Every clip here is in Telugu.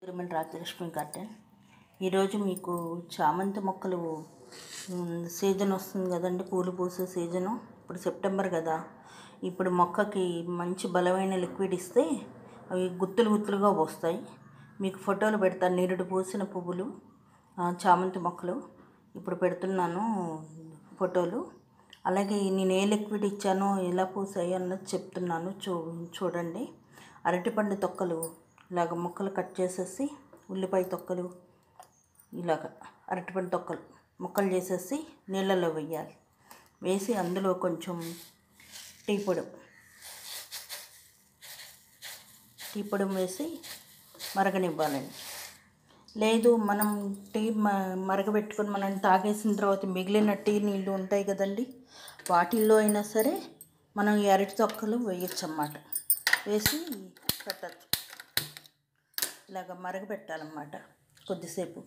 తిరుమల రాజలక్ష్మి గార్డెన్ ఈరోజు మీకు చామంతి మొక్కలు మ్, సీజన్ వస్తుంది కదండి పూలు పూసే సీజను ఇప్పుడు సెప్టెంబర్ కదా ఇప్పుడు మొక్కకి మంచి బలమైన లిక్విడ్ ఇస్తే అవి గుత్తులు గుత్తులుగా పోస్తాయి మీకు ఫోటోలు పెడతాను నిరుడు పూసిన పువ్వులు ఆ, చామంతి మొక్కలు ఇప్పుడు పెడుతున్నాను ఫోటోలు అలాగే నేను ఏ లిక్విడ్ ఇచ్చానో ఎలా పూసాయి అన్నది చెప్తున్నాను చూ చూడండి అరటిపండు తొక్కలు ఇలాగ ముక్కలు కట్ చేసేసి ఉల్లిపాయ తొక్కలు ఇలాగ అరటిపండు తొక్కలు ముక్కలు చేసేసి నీళ్ళలో వేయాలి వేసి అందులో కొంచెం టీ పొడి టీ పొడి వేసి మరగనివ్వాలండి లేదు మనం టీ మ మరగబెట్టుకొని మనం తాగేసిన తర్వాత మిగిలిన టీ నీళ్ళు ఉంటాయి కదండి వాటిల్లో అయినా సరే మనం ఈ అరటి తొక్కలు వేయచ్చు అన్నమాట వేసి పెట్టచ్చు ఇలాగ మరగబెట్టాలన్నమాట కొద్దిసేపు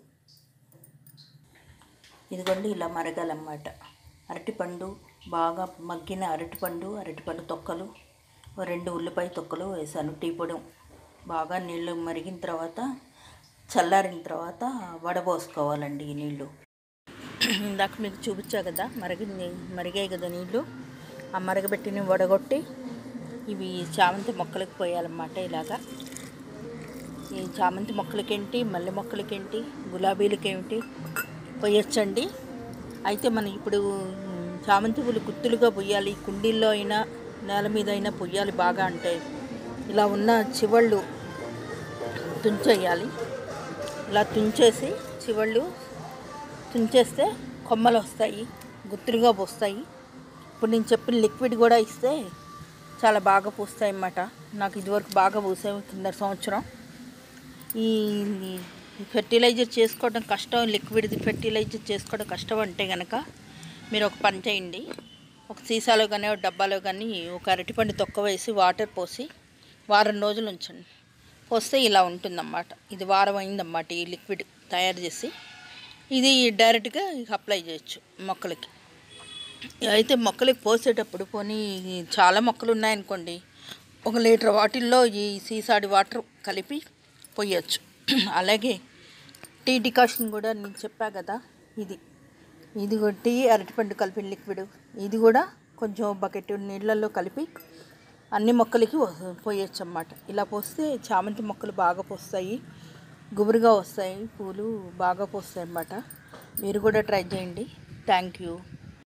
ఇదిగోండి ఇలా మరగాలన్నమాట అరటిపండు బాగా మగ్గిన అరటిపండు అరటిపండు తొక్కలు ఓ రెండు ఉల్లిపాయ తొక్కలు వేసాను టీ పొడి బాగా నీళ్ళు మరిగిన తర్వాత చల్లారిన తర్వాత వడపోసుకోవాలండి ఈ నీళ్ళు ఇందాక మీకు చూపించా కదా మరిగింది మరిగాయి కదా నీళ్ళు ఆ మరగబెట్టిన వడగొట్టి ఇవి చామంతి మొక్కలకు పోయాలన్నమాట ఇలాగా ఈ చామంతి మొక్కలకేంటి మల్లె మొక్కలకేంటి గులాబీలకేంటి పోయొచ్చండి అయితే మనం ఇప్పుడు మ్, చామంతి పూలు గుత్తులుగా పొయ్యాలి కుండీల్లో అయినా నేల మీద అయినా పొయ్యాలి బాగా అంటే ఇలా ఉన్న చివళ్ళు తుంచేయాలి ఇలా తుంచేసి చివళ్ళు తుంచేస్తే కొమ్మలు వస్తాయి గుత్తులుగా పోస్తాయి ఇప్పుడు నేను చెప్పిన లిక్విడ్ కూడా ఇస్తే చాలా బాగా పూస్తాయి అన్నమాట నాకు ఇదివరకు బాగా పూసాయి కింద సంవత్సరం ఈ ఫెర్టిలైజర్ చేసుకోవడం కష్టం లిక్విడ్ ఫెర్టిలైజర్ చేసుకోవడం కష్టం అంటే కనుక మీరు ఒక పని చేయండి ఒక సీసాలో కానీ ఒక డబ్బాలో కానీ ఒక అరటిపండు తొక్క వేసి వాటర్ పోసి వారం రోజులు ఉంచండి పోస్తే ఇలా ఉంటుందన్నమాట ఇది వారం అయిందన్నమాట ఈ లిక్విడ్ తయారు చేసి ఇది డైరెక్ట్గా అప్లై చేయొచ్చు మొక్కలకి అయితే మొక్కలకి పోసేటప్పుడు పోనీ చాలా మొక్కలు ఉన్నాయనుకోండి ఒక లీటర్ వాటిల్లో ఈ సీసాడి వాటర్ కలిపి పోయొచ్చు అలాగే టీ డికాషన్ కూడా నేను చెప్పా కదా ఇది ఇది కూడా టీ అరటిపండు కలిపిన లిక్విడ్ ఇది కూడా కొంచెం బకెట్ నీళ్ళల్లో కలిపి అన్ని మొక్కలకి పోయొచ్చు అన్నమాట ఇలా పోస్తే చామంతి మొక్కలు బాగా పోస్తాయి గుబురుగా వస్తాయి పూలు బాగా పోస్తాయి అన్నమాట మీరు కూడా ట్రై చేయండి థ్యాంక్ యూ